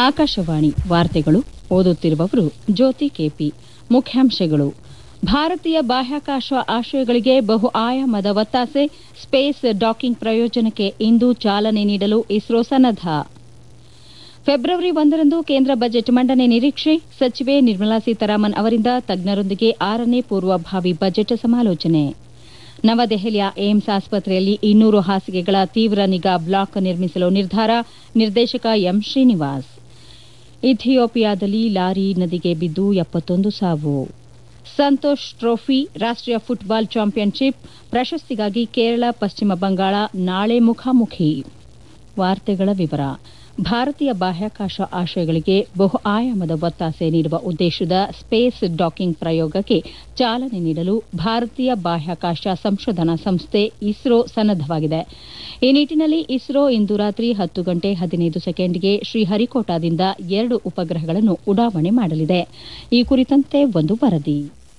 ಆಕಾಶವಾಣಿ ವಾರ್ತೆಗಳು ಓದುತ್ತಿರುವವರು ಜ್ಯೋತಿ ಕೆಪಿ ಮುಖ್ಯಾಂಶಗಳು ಭಾರತೀಯ ಬಾಹ್ಯಾಕಾಶ ಆಶಯಗಳಿಗೆ ಬಹು ಆಯಾಮದ ಒತ್ತಾಸೆ ಸ್ಪೇಸ್ ಡಾಕಿಂಗ್ ಪ್ರಯೋಜನಕ್ಕೆ ಇಂದು ಚಾಲನೆ ನೀಡಲು ಇಸ್ರೋ ಸನ್ನದ್ದ ಫೆಬ್ರವರಿ ಒಂದರಂದು ಕೇಂದ್ರ ಬಜೆಟ್ ಮಂಡನೆ ನಿರೀಕ್ಷೆ ಸಚಿವೆ ನಿರ್ಮಲಾ ಸೀತಾರಾಮನ್ ಅವರಿಂದ ತಜ್ಞರೊಂದಿಗೆ ಆರನೇ ಪೂರ್ವಭಾವಿ ಬಜೆಟ್ ಸಮಾಲೋಚನೆ ನವದೆಹಲಿಯ ಏಮ್ಸ್ ಆಸ್ಪತ್ರೆಯಲ್ಲಿ ಇನ್ನೂರು ಹಾಸಿಗೆಗಳ ತೀವ್ರ ನಿಗಾ ಬ್ಲಾಕ್ ನಿರ್ಮಿಸಲು ನಿರ್ಧಾರ ನಿರ್ದೇಶಕ ಎಂ ಶ್ರೀನಿವಾಸ್ ಇಥಿಯೋಪಿಯಾದಲ್ಲಿ ಲಾರಿ ನದಿಗೆ ಬಿದ್ದು ಎಪ್ಪತ್ತೊಂದು ಸಾವು ಸಂತೋಷ್ ಟ್ರೋಫಿ ರಾಷ್ಟೀಯ ಫುಟ್ಬಾಲ್ ಚಾಂಪಿಯನ್ಶಿಪ್ ಪ್ರಶಸ್ತಿಗಾಗಿ ಕೇರಳ ಪಶ್ಚಿಮ ಬಂಗಾಳ ನಾಳೆ ಮುಖಾಮುಖಿ ವಾರ್ತೆಗಳ ವಿವರ ಭಾರತೀಯ ಬಾಹ್ಯಾಕಾಶ ಆಶಯಗಳಿಗೆ ಬಹು ಆಯಾಮದ ಒತ್ತಾಸೆ ನೀಡುವ ಉದ್ದೇಶದ ಸ್ಪೇಸ್ ಡಾಕಿಂಗ್ ಪ್ರಯೋಗಕ್ಕೆ ಚಾಲನೆ ನೀಡಲು ಭಾರತೀಯ ಬಾಹ್ಯಾಕಾಶ ಸಂಶೋಧನಾ ಸಂಸ್ಥೆ ಇಸ್ರೋ ಸನ್ನದ್ದವಾಗಿದೆ ಈ ನಿಟ್ಟಿನಲ್ಲಿ ಇಸ್ರೋ ಇಂದು ರಾತ್ರಿ ಹತ್ತು ಗಂಟೆ ಹದಿನೈದು ಸೆಕೆಂಡ್ಗೆ ಶ್ರೀಹರಿಕೋಟಾದಿಂದ ಎರಡು ಉಪಗ್ರಹಗಳನ್ನು ಉಡಾವಣೆ ಮಾಡಲಿದೆ ಈ ಕುರಿತಂತೆ ಒಂದು ವರದಿ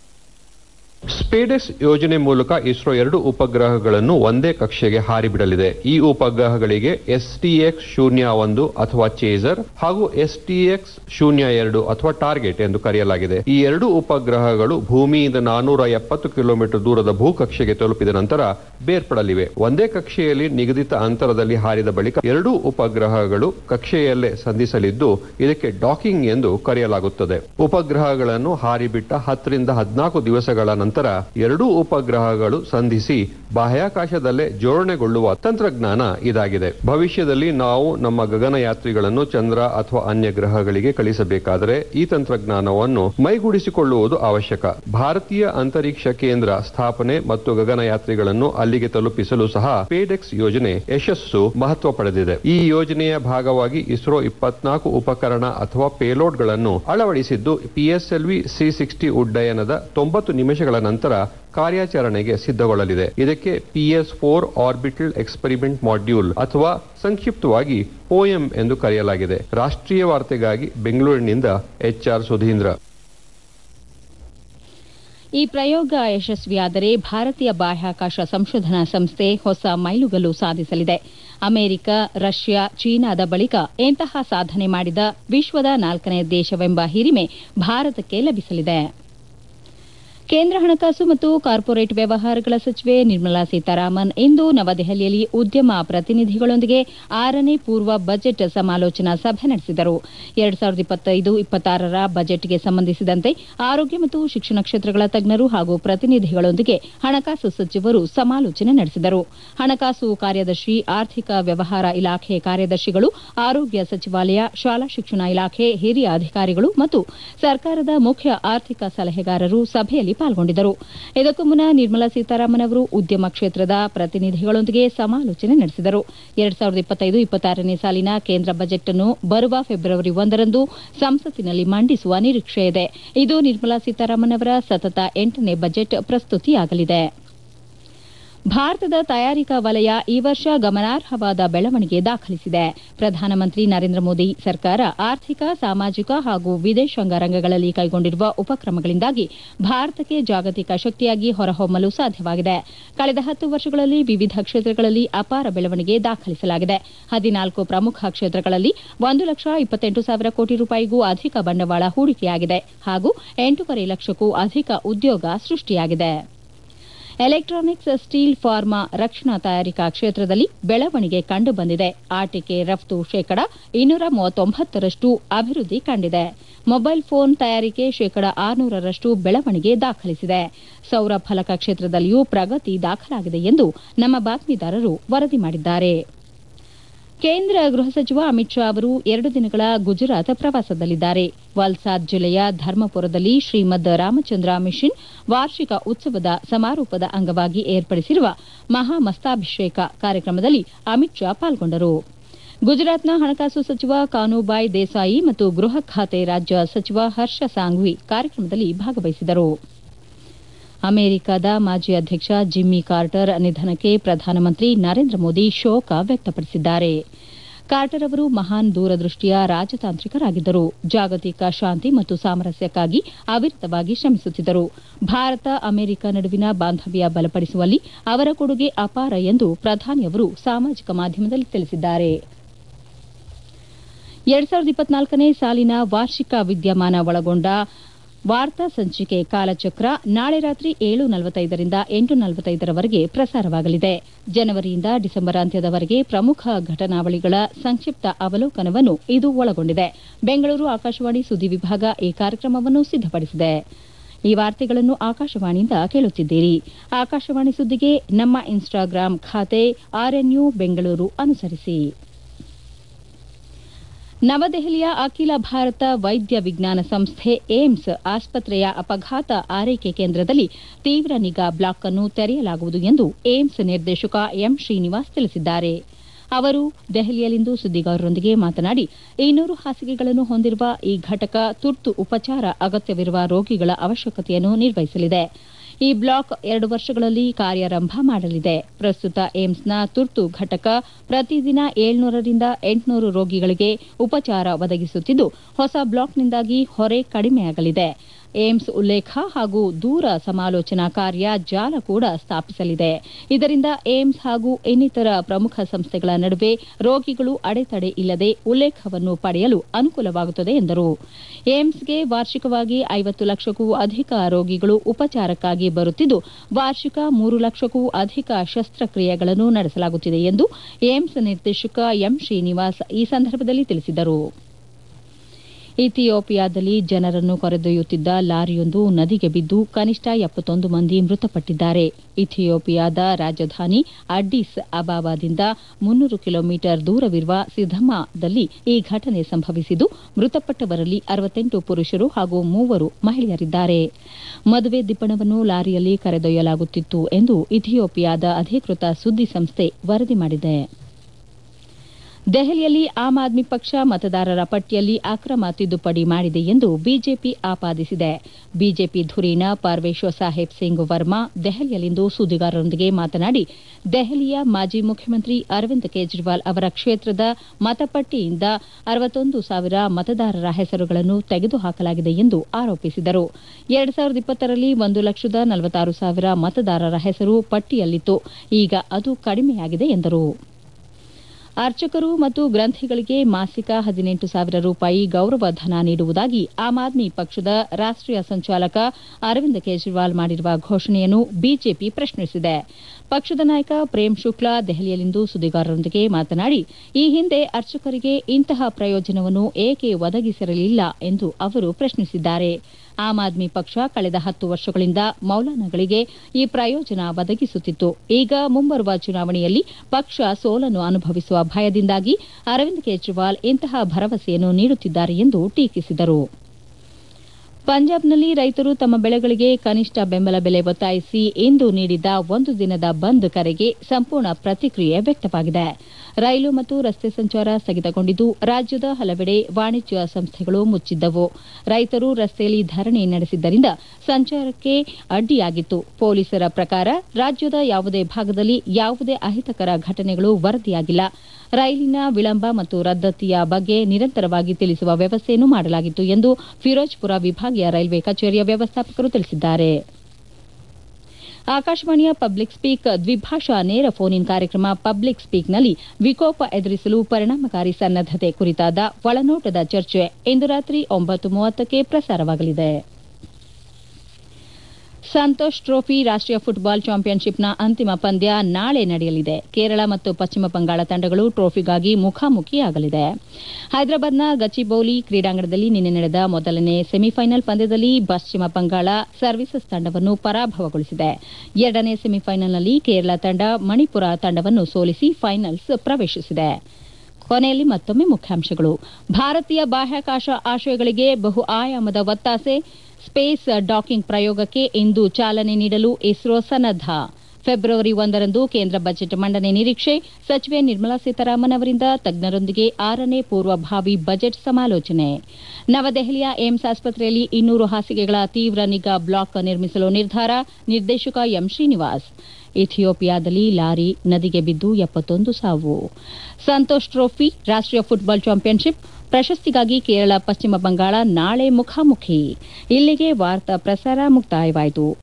ಸ್ಪೇಡೆಸ್ ಯೋಜನೆ ಮೂಲಕ ಇಸ್ರೋ ಎರಡು ಉಪಗ್ರಹಗಳನ್ನು ಒಂದೇ ಕಕ್ಷೆಗೆ ಹಾರಿಬಿಡಲಿದೆ ಈ ಉಪಗ್ರಹಗಳಿಗೆ ಎಸ್ಟಿಎಕ್ಸ್ ಶೂನ್ಯ ಒಂದು ಅಥವಾ ಚೇಸರ್ ಹಾಗೂ ಎಸ್ಟಿಎಕ್ಸ್ ಶೂನ್ಯ ಎರಡು ಅಥವಾ ಟಾರ್ಗೆಟ್ ಎಂದು ಕರೆಯಲಾಗಿದೆ ಈ ಎರಡು ಉಪಗ್ರಹಗಳು ಭೂಮಿಯಿಂದ ನಾನೂರ ಎಪ್ಪತ್ತು ಕಿಲೋಮೀಟರ್ ದೂರದ ಭೂಕಕ್ಷೆಗೆ ತಲುಪಿದ ನಂತರ ಬೇರ್ಪಡಲಿವೆ ಒಂದೇ ಕಕ್ಷೆಯಲ್ಲಿ ನಿಗದಿತ ಅಂತರದಲ್ಲಿ ಹಾರಿದ ಬಳಿಕ ಎರಡೂ ಉಪಗ್ರಹಗಳು ಕಕ್ಷೆಯಲ್ಲೇ ಸಂಧಿಸಲಿದ್ದು ಇದಕ್ಕೆ ಡಾಕಿಂಗ್ ಎಂದು ಕರೆಯಲಾಗುತ್ತದೆ ಉಪಗ್ರಹಗಳನ್ನು ಹಾರಿಬಿಟ್ಟ ಹತ್ತರಿಂದ ಹದಿನಾಲ್ಕು ದಿವಸಗಳ ನಂತರ ಎರಡೂ ಉಪಗ್ರಹಗಳು ಸಂಧಿಸಿ ಬಾಹ್ಯಾಕಾಶದಲ್ಲೇ ಜೋಡಣೆಗೊಳ್ಳುವ ತಂತ್ರಜ್ಞಾನ ಇದಾಗಿದೆ ಭವಿಷ್ಯದಲ್ಲಿ ನಾವು ನಮ್ಮ ಗಗನಯಾತ್ರಿಗಳನ್ನು ಚಂದ್ರ ಅಥವಾ ಅನ್ಯ ಗ್ರಹಗಳಿಗೆ ಕಳಿಸಬೇಕಾದರೆ ಈ ತಂತ್ರಜ್ಞಾನವನ್ನು ಮೈಗೂಡಿಸಿಕೊಳ್ಳುವುದು ಅವಶ್ಯಕ ಭಾರತೀಯ ಅಂತರಿಕ್ಷ ಕೇಂದ್ರ ಸ್ಥಾಪನೆ ಮತ್ತು ಗಗನಯಾತ್ರಿಗಳನ್ನು ಅಲ್ಲಿಗೆ ತಲುಪಿಸಲು ಸಹ ಪೇಡೆಕ್ಸ್ ಯೋಜನೆ ಯಶಸ್ಸು ಮಹತ್ವ ಪಡೆದಿದೆ ಈ ಯೋಜನೆಯ ಭಾಗವಾಗಿ ಇಸ್ರೋ ಇಪ್ಪತ್ನಾಲ್ಕು ಉಪಕರಣ ಅಥವಾ ಪೇಲೋಡ್ಗಳನ್ನು ಅಳವಡಿಸಿದ್ದು ಪಿಎಸ್ಎಲ್ವಿ ಸಿ ಸಿಕ್ಸ್ಟಿ ಉಡ್ಡಯನದ ತೊಂಬತ್ತು ನಿಮಿಷಗಳ ನಂತರ ಕಾರ್ಯಾಚರಣೆಗೆ ಸಿದ್ಧಗೊಳ್ಳಲಿದೆ ಇದಕ್ಕೆ PS four orbital experiment module ಅಥವಾ ಸಂಕ್ಷಿಪ್ತವಾಗಿ ಓಎಂ ಎಂದು ಕರೆಯಲಾಗಿದೆ ರಾಷ್ಟ್ರೀಯ ವಾರ್ತೆಗಾಗಿ ಬೆಂಗಳೂರಿನಿಂದ ಎಚ್ಆರ್ ಸುಧೀಂದ್ರ ಈ ಪ್ರಯೋಗ ಯಶಸ್ವಿಯಾದರೆ ಭಾರತೀಯ ಬಾಹ್ಯಾಕಾಶ ಸಂಶೋಧನಾ ಸಂಸ್ಥೆ ಹೊಸ ಮೈಲುಗಲ್ಲು ಸಾಧಿಸಲಿದೆ ಅಮೆರಿಕ ರಷ್ಯಾ ಚೀನಾದ ಬಳಿಕ ಇಂತಹ ಸಾಧನೆ ಮಾಡಿದ ವಿಶ್ವದ ನಾಲ್ಕನೇ ದೇಶವೆಂಬ ಹಿರಿಮೆ ಭಾರತಕ್ಕೆ ಲಭಿಸಲಿದೆ ಕೇಂದ್ರ ಹಣಕಾಸು ಮತ್ತು ಕಾರ್ಪೊರೇಟ್ ವ್ಯವಹಾರಗಳ ಸಚಿವೆ ನಿರ್ಮಲಾ ಸೀತಾರಾಮನ್ ಇಂದು ನವದೆಹಲಿಯಲ್ಲಿ ಉದ್ಯಮ ಪ್ರತಿನಿಧಿಗಳೊಂದಿಗೆ ಆರನೇ ಪೂರ್ವ ಬಜೆಟ್ ಸಮಾಲೋಚನಾ ಸಭೆ ನಡೆಸಿದರು ಎರಡ್ ಸಾವಿರದ ಇಪ್ಪತ್ತೈದು ಇಪ್ಪತ್ತಾರರ ಬಜೆಟ್ಗೆ ಸಂಬಂಧಿಸಿದಂತೆ ಆರೋಗ್ಯ ಮತ್ತು ಶಿಕ್ಷಣ ಕ್ಷೇತ್ರಗಳ ತಜ್ಞರು ಹಾಗೂ ಪ್ರತಿನಿಧಿಗಳೊಂದಿಗೆ ಹಣಕಾಸು ಸಚಿವರು ಸಮಾಲೋಚನೆ ನಡೆಸಿದರು ಹಣಕಾಸು ಕಾರ್ಯದರ್ಶಿ ಆರ್ಥಿಕ ವ್ಯವಹಾರ ಇಲಾಖೆ ಕಾರ್ಯದರ್ಶಿಗಳು ಆರೋಗ್ಯ ಸಚಿವಾಲಯ ಶಾಲಾ ಶಿಕ್ಷಣ ಇಲಾಖೆ ಹಿರಿಯ ಅಧಿಕಾರಿಗಳು ಮತ್ತು ಸರ್ಕಾರದ ಮುಖ್ಯ ಆರ್ಥಿಕ ಸಲಹೆಗಾರರು ಸಭೆಯಲ್ಲಿ ಪಾಲ್ಗೊಂಡಿದ್ದರು ಇದಕ್ಕೂ ಮುನ್ನ ನಿರ್ಮಲಾ ಸೀತಾರಾಮನ್ ಅವರು ಉದ್ಯಮ ಕ್ಷೇತ್ರದ ಪ್ರತಿನಿಧಿಗಳೊಂದಿಗೆ ಸಮಾಲೋಚನೆ ನಡೆಸಿದರು ಎರಡ್ ಸಾವಿರದ ಇಪ್ಪತ್ತೈದು ಇಪ್ಪತ್ತಾರನೇ ಸಾಲಿನ ಕೇಂದ್ರ ಬಜೆಟ್ ಅನ್ನು ಬರುವ ಫೆಬ್ರವರಿ ಒಂದರಂದು ಸಂಸತ್ತಿನಲ್ಲಿ ಮಂಡಿಸುವ ನಿರೀಕ್ಷೆ ಇದೆ ಇದು ನಿರ್ಮಲಾ ಸೀತಾರಾಮನ್ ಅವರ ಸತತ ಎಂಟನೇ ಬಜೆಟ್ ಪ್ರಸ್ತುತಿಯಾಗಲಿದೆ ಭಾರತದ ತಯಾರಿಕಾ ವಲಯ ಈ ವರ್ಷ ಗಮನಾರ್ಹವಾದ ಬೆಳವಣಿಗೆ ದಾಖಲಿಸಿದೆ ಪ್ರಧಾನಮಂತ್ರಿ ನರೇಂದ್ರ ಮೋದಿ ಸರ್ಕಾರ ಆರ್ಥಿಕ ಸಾಮಾಜಿಕ ಹಾಗೂ ವಿದೇಶಾಂಗ ರಂಗಗಳಲ್ಲಿ ಕೈಗೊಂಡಿರುವ ಉಪಕ್ರಮಗಳಿಂದಾಗಿ ಭಾರತಕ್ಕೆ ಜಾಗತಿಕ ಶಕ್ತಿಯಾಗಿ ಹೊರಹೊಮ್ಮಲು ಸಾಧ್ಯವಾಗಿದೆ ಕಳೆದ ಹತ್ತು ವರ್ಷಗಳಲ್ಲಿ ವಿವಿಧ ಕ್ಷೇತ್ರಗಳಲ್ಲಿ ಅಪಾರ ಬೆಳವಣಿಗೆ ದಾಖಲಿಸಲಾಗಿದೆ ಹದಿನಾಲ್ಕು ಪ್ರಮುಖ ಕ್ಷೇತ್ರಗಳಲ್ಲಿ ಒಂದು ಲಕ್ಷ ಇಪ್ಪತ್ತೆಂಟು ಸಾವಿರ ಕೋಟಿ ರೂಪಾಯಿಗೂ ಅಧಿಕ ಬಂಡವಾಳ ಹೂಡಿಕೆಯಾಗಿದೆ ಹಾಗೂ ಎಂಟೂವರೆ ಲಕ್ಷಕ್ಕೂ ಅಧಿಕ ಉದ್ಯೋಗ ಸೃಷ್ಟಿಯಾಗಿದೆ ಎಲೆಕ್ಟ್ರಾನಿಕ್ಸ್ ಸ್ಟೀಲ್ ಫಾರ್ಮಾ ರಕ್ಷಣಾ ತಯಾರಿಕಾ ಕ್ಷೇತ್ರದಲ್ಲಿ ಬೆಳವಣಿಗೆ ಕಂಡುಬಂದಿದೆ ಆಟಿಕೆ ರಫ್ತು ಶೇಕಡ ಇನ್ನೂರ ಮೂವತ್ತೊಂಬತ್ತರಷ್ಟು ಅಭಿವೃದ್ಧಿ ಕಂಡಿದೆ ಮೊಬೈಲ್ ಫೋನ್ ತಯಾರಿಕೆ ಶೇಕಡ ಆರುನೂರರಷ್ಟು ಬೆಳವಣಿಗೆ ದಾಖಲಿಸಿದೆ ಸೌರ ಫಲಕ ಕ್ಷೇತ್ರದಲ್ಲಿಯೂ ಪ್ರಗತಿ ದಾಖಲಾಗಿದೆ ಎಂದು ನಮ್ಮ ಬಾತ್ಮೀದಾರರು ವರದಿ ಮಾಡಿದ್ದಾರೆ ಕೇಂದ್ರ ಗೃಹ ಸಚಿವ ಅಮಿತ್ ಶಾ ಅವರು ಎರಡು ದಿನಗಳ ಗುಜರಾತ್ ಪ್ರವಾಸದಲ್ಲಿದ್ದಾರೆ ವಲ್ಸಾದ್ ಜಿಲ್ಲೆಯ ಧರ್ಮಪುರದಲ್ಲಿ ಶ್ರೀಮದ್ ರಾಮಚಂದ್ರ ಮಿಷನ್ ವಾರ್ಷಿಕ ಉತ್ಸವದ ಸಮಾರೋಪದ ಅಂಗವಾಗಿ ಏರ್ಪಡಿಸಿರುವ ಮಹಾಮಸ್ತಾಭಿಷೇಕ ಕಾರ್ಯಕ್ರಮದಲ್ಲಿ ಅಮಿತ್ ಶಾ ಪಾಲ್ಗೊಂಡರು ಗುಜರಾತ್ನ ಹಣಕಾಸು ಸಚಿವ ಕಾನುಬಾಯ್ ದೇಸಾಯಿ ಮತ್ತು ಗೃಹ ಖಾತೆ ರಾಜ್ಯ ಸಚಿವ ಹರ್ಷ ಸಾಂಘ್ವಿ ಕಾರ್ಯಕ್ರಮದಲ್ಲಿ ಭಾಗವಹಿಸಿದರು ಅಮೆರಿಕದ ಮಾಜಿ ಅಧ್ಯಕ್ಷ ಜಿಮ್ಮಿ ಕಾರ್ಟರ್ ನಿಧನಕ್ಕೆ ಪ್ರಧಾನಮಂತ್ರಿ ನರೇಂದ್ರ ಮೋದಿ ಶೋಕ ವ್ಯಕ್ತಪಡಿಸಿದ್ದಾರೆ ಕಾರ್ಟರ್ ಅವರು ಮಹಾನ್ ದೂರದೃಷ್ಟಿಯ ರಾಜತಾಂತ್ರಿಕರಾಗಿದ್ದರು ಜಾಗತಿಕ ಶಾಂತಿ ಮತ್ತು ಸಾಮರಸ್ಯಕ್ಕಾಗಿ ಅವಿರತವಾಗಿ ಶ್ರಮಿಸುತ್ತಿದ್ದರು ಭಾರತ ಅಮೆರಿಕ ನಡುವಿನ ಬಾಂಧವ್ಯ ಬಲಪಡಿಸುವಲ್ಲಿ ಅವರ ಕೊಡುಗೆ ಅಪಾರ ಎಂದು ಪ್ರಧಾನಿ ಅವರು ಸಾಮಾಜಿಕ ಮಾಧ್ಯಮದಲ್ಲಿ ತಿಳಿಸಿದ್ದಾರೆ ಎರಡ್ ಸಾವಿರದ ಇಪ್ಪತ್ನಾಲ್ಕನೇ ಸಾಲಿನ ವಾರ್ಷಿಕ ವಿದ್ಯಮಾನ ಒಳಗೊಂಡ ವಾರ್ತಾ ಸಂಚಿಕೆ ಕಾಲಚಕ್ರ ನಾಳೆ ರಾತ್ರಿ ಏಳು ನಲವತ್ತೈದರಿಂದ ಎಂಟು ನಲವತ್ತೈದರವರೆಗೆ ಪ್ರಸಾರವಾಗಲಿದೆ ಜನವರಿಯಿಂದ ಡಿಸೆಂಬರ್ ಅಂತ್ಯದವರೆಗೆ ಪ್ರಮುಖ ಘಟನಾವಳಿಗಳ ಸಂಕ್ಷಿಪ್ತ ಅವಲೋಕನವನ್ನು ಇದು ಒಳಗೊಂಡಿದೆ ಬೆಂಗಳೂರು ಆಕಾಶವಾಣಿ ಸುದ್ದಿ ವಿಭಾಗ ಈ ಕಾರ್ಯಕ್ರಮವನ್ನು ಸಿದ್ದಪಡಿಸಿದೆ ಈ ವಾರ್ತೆಗಳನ್ನು ಆಕಾಶವಾಣಿಯಿಂದ ಕೇಳುತ್ತಿದ್ದೀರಿ ಆಕಾಶವಾಣಿ ಸುದ್ದಿಗೆ ನಮ್ಮ ಇನ್ಸ್ಟಾಗ್ರಾಂ ಖಾತೆ ಆರ್ಎನ್ಯು ಬೆಂಗಳೂರು ಅನುಸರಿಸಿ ನವದೆಹಲಿಯ ಅಖಿಲ ಭಾರತ ವೈದ್ಯ ವಿಜ್ಞಾನ ಸಂಸ್ಥೆ ಏಮ್ಸ್ ಆಸ್ಪತ್ರೆಯ ಅಪಘಾತ ಆರೈಕೆ ಕೇಂದ್ರದಲ್ಲಿ ತೀವ್ರ ನಿಗಾ ಬ್ಲಾಕ್ ಅನ್ನು ತೆರೆಯಲಾಗುವುದು ಎಂದು ಏಮ್ಸ್ ನಿರ್ದೇಶಕ ಎಂ ಶ್ರೀನಿವಾಸ್ ತಿಳಿಸಿದ್ದಾರೆ ಅವರು ದೆಹಲಿಯಲ್ಲಿಂದು ಸುದ್ದಿಗಾರರೊಂದಿಗೆ ಮಾತನಾಡಿ ಇನ್ನೂರು ಹಾಸಿಗೆಗಳನ್ನು ಹೊಂದಿರುವ ಈ ಘಟಕ ತುರ್ತು ಉಪಚಾರ ಅಗತ್ಯವಿರುವ ರೋಗಿಗಳ ಅವಶ್ಯಕತೆಯನ್ನು ನಿರ್ವಹಿಸಲಿದೆ ಈ ಬ್ಲಾಕ್ ಎರಡು ವರ್ಷಗಳಲ್ಲಿ ಕಾರ್ಯಾರಂಭ ಮಾಡಲಿದೆ ಪ್ರಸ್ತುತ ಏಮ್ಸ್ನ ತುರ್ತು ಘಟಕ ಪ್ರತಿದಿನ ಏಳ್ನೂರರಿಂದ ಎಂಟುನೂರು ರೋಗಿಗಳಿಗೆ ಉಪಚಾರ ಒದಗಿಸುತ್ತಿದ್ದು ಹೊಸ ಬ್ಲಾಕ್ನಿಂದಾಗಿ ಹೊರೆ ಕಡಿಮೆಯಾಗಲಿದೆ ಏಮ್ಸ್ ಉಲ್ಲೇಖ ಹಾಗೂ ದೂರ ಸಮಾಲೋಚನಾ ಕಾರ್ಯ ಜಾಲ ಕೂಡ ಸ್ಥಾಪಿಸಲಿದೆ ಇದರಿಂದ ಏಮ್ಸ್ ಹಾಗೂ ಇನ್ನಿತರ ಪ್ರಮುಖ ಸಂಸ್ಥೆಗಳ ನಡುವೆ ರೋಗಿಗಳು ಅಡೆತಡೆ ಇಲ್ಲದೆ ಉಲ್ಲೇಖವನ್ನು ಪಡೆಯಲು ಅನುಕೂಲವಾಗುತ್ತದೆ ಎಂದರು ಏಮ್ಸ್ಗೆ ವಾರ್ಷಿಕವಾಗಿ ಐವತ್ತು ಲಕ್ಷಕ್ಕೂ ಅಧಿಕ ರೋಗಿಗಳು ಉಪಚಾರಕ್ಕಾಗಿ ಬರುತ್ತಿದ್ದು ವಾರ್ಷಿಕ ಮೂರು ಲಕ್ಷಕ್ಕೂ ಅಧಿಕ ಶಸ್ತ್ರಕ್ರಿಯೆಗಳನ್ನು ನಡೆಸಲಾಗುತ್ತಿದೆ ಎಂದು ಏಮ್ಸ್ ನಿರ್ದೇಶಕ ಎಂ ಶ್ರೀನಿವಾಸ್ ಈ ಸಂದರ್ಭದಲ್ಲಿ ತಿಳಿಸಿದರು ಇಥಿಯೋಪಿಯಾದಲ್ಲಿ ಜನರನ್ನು ಕರೆದೊಯ್ಯುತ್ತಿದ್ದ ಲಾರಿಯೊಂದು ನದಿಗೆ ಬಿದ್ದು ಕನಿಷ್ಠ ಎಪ್ಪತ್ತೊಂದು ಮಂದಿ ಮೃತಪಟ್ಟಿದ್ದಾರೆ ಇಥಿಯೋಪಿಯಾದ ರಾಜಧಾನಿ ಅಡ್ಡಿಸ್ ಅಬಾಬಾದಿಂದ ಮುನ್ನೂರು ಕಿಲೋಮೀಟರ್ ದೂರವಿರುವ ಸಿಧಮಾದಲ್ಲಿ ಈ ಘಟನೆ ಸಂಭವಿಸಿದ್ದು ಮೃತಪಟ್ಟವರಲ್ಲಿ ಅರವತ್ತೆಂಟು ಪುರುಷರು ಹಾಗೂ ಮೂವರು ಮಹಿಳೆಯರಿದ್ದಾರೆ ಮದುವೆ ದಿಬ್ಬಣವನ್ನು ಲಾರಿಯಲ್ಲಿ ಕರೆದೊಯ್ಯಲಾಗುತ್ತಿತ್ತು ಎಂದು ಇಥಿಯೋಪಿಯಾದ ಅಧಿಕೃತ ಸುದ್ದಿ ಸಂಸ್ಥೆ ವರದಿ ಮಾಡಿದೆ ದೆಹಲಿಯಲ್ಲಿ ಆಮ್ ಆದ್ಮಿ ಪಕ್ಷ ಮತದಾರರ ಪಟ್ಟಿಯಲ್ಲಿ ಅಕ್ರಮ ತಿದ್ದುಪಡಿ ಮಾಡಿದೆ ಎಂದು ಬಿಜೆಪಿ ಆಪಾದಿಸಿದೆ ಬಿಜೆಪಿ ಧುರೀಣ ಪರ್ವೇಶ್ವರ್ ಸಾಹೇಬ್ ಸಿಂಗ್ ವರ್ಮಾ ದೆಹಲಿಯಲ್ಲಿಂದು ಸುದ್ದಿಗಾರರೊಂದಿಗೆ ಮಾತನಾಡಿ ದೆಹಲಿಯ ಮಾಜಿ ಮುಖ್ಯಮಂತ್ರಿ ಅರವಿಂದ್ ಕೇಜ್ರಿವಾಲ್ ಅವರ ಕ್ಷೇತ್ರದ ಮತಪಟ್ಟಿಯಿಂದ ಅರವತ್ತೊಂದು ಸಾವಿರ ಮತದಾರರ ಹೆಸರುಗಳನ್ನು ತೆಗೆದುಹಾಕಲಾಗಿದೆ ಎಂದು ಆರೋಪಿಸಿದರು ಎರಡು ಸಾವಿರದ ಇಪ್ಪತ್ತರಲ್ಲಿ ಒಂದು ಲಕ್ಷದ ನಲವತ್ತಾರು ಸಾವಿರ ಮತದಾರರ ಹೆಸರು ಪಟ್ಟಿಯಲ್ಲಿತ್ತು ಈಗ ಅದು ಕಡಿಮೆಯಾಗಿದೆ ಎಂದರು ಅರ್ಚಕರು ಮತ್ತು ಗ್ರಂಥಿಗಳಿಗೆ ಮಾಸಿಕ ಹದಿನೆಂಟು ಸಾವಿರ ರೂಪಾಯಿ ಗೌರವ ಧನ ನೀಡುವುದಾಗಿ ಆಮ್ ಆದ್ಮಿ ಪಕ್ಷದ ರಾಷ್ಟೀಯ ಸಂಚಾಲಕ ಅರವಿಂದ್ ಕೇಜ್ರಿವಾಲ್ ಮಾಡಿರುವ ಘೋಷಣೆಯನ್ನು ಬಿಜೆಪಿ ಪ್ರಶ್ನಿಸಿದೆ ಪಕ್ಷದ ನಾಯಕ ಪ್ರೇಮ್ ಶುಕ್ಲಾ ದೆಹಲಿಯಲ್ಲಿಂದು ಸುದ್ದಿಗಾರರೊಂದಿಗೆ ಮಾತನಾಡಿ ಈ ಹಿಂದೆ ಅರ್ಚಕರಿಗೆ ಇಂತಹ ಪ್ರಯೋಜನವನ್ನು ಏಕೆ ಒದಗಿಸಿರಲಿಲ್ಲ ಎಂದು ಅವರು ಪ್ರಶ್ನಿಸಿದ್ದಾರೆ ಆಮ್ ಆದ್ಮಿ ಪಕ್ಷ ಕಳೆದ ಹತ್ತು ವರ್ಷಗಳಿಂದ ಮೌಲಾನಗಳಿಗೆ ಈ ಪ್ರಯೋಜನ ಒದಗಿಸುತ್ತಿತ್ತು ಈಗ ಮುಂಬರುವ ಚುನಾವಣೆಯಲ್ಲಿ ಪಕ್ಷ ಸೋಲನ್ನು ಅನುಭವಿಸುವ ಭಯದಿಂದಾಗಿ ಅರವಿಂದ್ ಕೇಜ್ರಿವಾಲ್ ಇಂತಹ ಭರವಸೆಯನ್ನು ನೀಡುತ್ತಿದ್ದಾರೆ ಎಂದು ಟೀಕಿಸಿದರು ಪಂಜಾಬ್ನಲ್ಲಿ ರೈತರು ತಮ್ಮ ಬೆಳೆಗಳಿಗೆ ಕನಿಷ್ಠ ಬೆಂಬಲ ಬೆಲೆ ಒತ್ತಾಯಿಸಿ ಇಂದು ನೀಡಿದ್ದ ಒಂದು ದಿನದ ಬಂದ್ ಕರೆಗೆ ಸಂಪೂರ್ಣ ಪ್ರತಿಕ್ರಿಯೆ ವ್ಯಕ್ತವಾಗಿದೆ ರೈಲು ಮತ್ತು ರಸ್ತೆ ಸಂಚಾರ ಸ್ಥಗಿತಗೊಂಡಿದ್ದು ರಾಜ್ಯದ ಹಲವೆಡೆ ವಾಣಿಜ್ಯ ಸಂಸ್ಥೆಗಳು ಮುಚ್ಚಿದ್ದವು ರೈತರು ರಸ್ತೆಯಲ್ಲಿ ಧರಣಿ ನಡೆಸಿದ್ದರಿಂದ ಸಂಚಾರಕ್ಕೆ ಅಡ್ಡಿಯಾಗಿತ್ತು ಪೊಲೀಸರ ಪ್ರಕಾರ ರಾಜ್ಯದ ಯಾವುದೇ ಭಾಗದಲ್ಲಿ ಯಾವುದೇ ಅಹಿತಕರ ಘಟನೆಗಳು ವರದಿಯಾಗಿಲ್ಲ ರೈಲಿನ ವಿಳಂಬ ಮತ್ತು ರದ್ದತಿಯ ಬಗ್ಗೆ ನಿರಂತರವಾಗಿ ತಿಳಿಸುವ ವ್ಯವಸ್ಥೆಯನ್ನು ಮಾಡಲಾಗಿತ್ತು ಎಂದು ಫಿರೋಜ್ಪುರ ವಿಭಾಗೀಯ ರೈಲ್ವೆ ಕಚೇರಿಯ ವ್ಯವಸ್ಥಾಪಕರು ತಿಳಿಸಿದ್ದಾರೆ ಆಕಾಶವಾಣಿಯ ಪಬ್ಲಿಕ್ ಸ್ಪೀಕ್ ದ್ವಿಭಾಷಾ ನೇರ ಫೋನ್ ಇನ್ ಕಾರ್ಯಕ್ರಮ ಪಬ್ಲಿಕ್ ಸ್ಪೀಕ್ನಲ್ಲಿ ವಿಕೋಪ ಎದುರಿಸಲು ಪರಿಣಾಮಕಾರಿ ಸನ್ನದ್ದತೆ ಕುರಿತಾದ ಒಳನೋಟದ ಚರ್ಚೆ ಇಂದು ರಾತ್ರಿ ಒಂಬತ್ತು ಮೂವತ್ತಕ್ಕೆ ಪ್ರಸಾರವಾಗಲಿದೆ ಸಂತೋಷ್ ಟ್ರೋಫಿ ರಾಷ್ಟೀಯ ಫುಟ್ಬಾಲ್ ಚಾಂಪಿಯನ್ಶಿಪ್ನ ಅಂತಿಮ ಪಂದ್ಯ ನಾಳೆ ನಡೆಯಲಿದೆ ಕೇರಳ ಮತ್ತು ಪಶ್ಚಿಮ ಬಂಗಾಳ ತಂಡಗಳು ಟ್ರೋಫಿಗಾಗಿ ಮುಖಾಮುಖಿಯಾಗಲಿದೆ ಹೈದರಾಬಾದ್ನ ಗಚಿಬೌಲಿ ಕ್ರೀಡಾಂಗಣದಲ್ಲಿ ನಿನ್ನೆ ನಡೆದ ಮೊದಲನೇ ಸೆಮಿಫೈನಲ್ ಪಂದ್ಯದಲ್ಲಿ ಪಶ್ಚಿಮ ಬಂಗಾಳ ಸರ್ವೀಸಸ್ ತಂಡವನ್ನು ಪರಾಭವಗೊಳಿಸಿದೆ ಎರಡನೇ ಸೆಮಿಫೈನಲ್ನಲ್ಲಿ ಕೇರಳ ತಂಡ ಮಣಿಪುರ ತಂಡವನ್ನು ಸೋಲಿಸಿ ಫೈನಲ್ಸ್ ಪ್ರವೇಶಿಸಿದೆ ಕೊನೆಯಲ್ಲಿ ಮತ್ತೊಮ್ಮೆ ಮುಖ್ಯಾಂಶಗಳು ಭಾರತೀಯ ಬಾಹ್ಯಾಕಾಶ ಆಶಯಗಳಿಗೆ ಬಹು ಆಯಾಮದ ಒತ್ತಾಸೆ ಸ್ಪೇಸ್ ಡಾಕಿಂಗ್ ಪ್ರಯೋಗಕ್ಕೆ ಇಂದು ಚಾಲನೆ ನೀಡಲು ಇಸ್ರೋ ಸನ್ನದ್ದ ಫೆಬ್ರವರಿ ಒಂದರಂದು ಕೇಂದ್ರ ಬಜೆಟ್ ಮಂಡನೆ ನಿರೀಕ್ಷೆ ಸಚಿವೆ ನಿರ್ಮಲಾ ಸೀತಾರಾಮನ್ ಅವರಿಂದ ತಜ್ಞರೊಂದಿಗೆ ಆರನೇ ಪೂರ್ವಭಾವಿ ಬಜೆಟ್ ಸಮಾಲೋಚನೆ ನವದೆಹಲಿಯ ಏಮ್ಸ್ ಆಸ್ಪತ್ರೆಯಲ್ಲಿ ಇನ್ನೂರು ಹಾಸಿಗೆಗಳ ತೀವ್ರ ನಿಗಾ ಬ್ಲಾಕ್ ನಿರ್ಮಿಸಲು ನಿರ್ಧಾರ ನಿರ್ದೇಶಕ ಎಂ ಶ್ರೀನಿವಾಸ್ ಇಥಿಯೋಪಿಯಾದಲ್ಲಿ ಲಾರಿ ನದಿಗೆ ಬಿದ್ದು ಎಪ್ಪತ್ತೊಂದು ಸಾವು ಸಂತೋಷ್ ಟ್ರೋಫಿ ರಾಷ್ಟೀಯ ಫುಟ್ಬಾಲ್ ಚಾಂಪಿಯನ್ಶಿಪ್ ಪ್ರಶಸ್ತಿಗಾಗಿ ಕೇರಳ ಪಶ್ಚಿಮ ಬಂಗಾಳ ನಾಳೆ ಮುಖಾಮುಖಿ ಇಲ್ಲಿಗೆ ವಾರ್ತಾ ಪ್ರಸಾರ ಮುಕ್ತಾಯವಾಯಿತು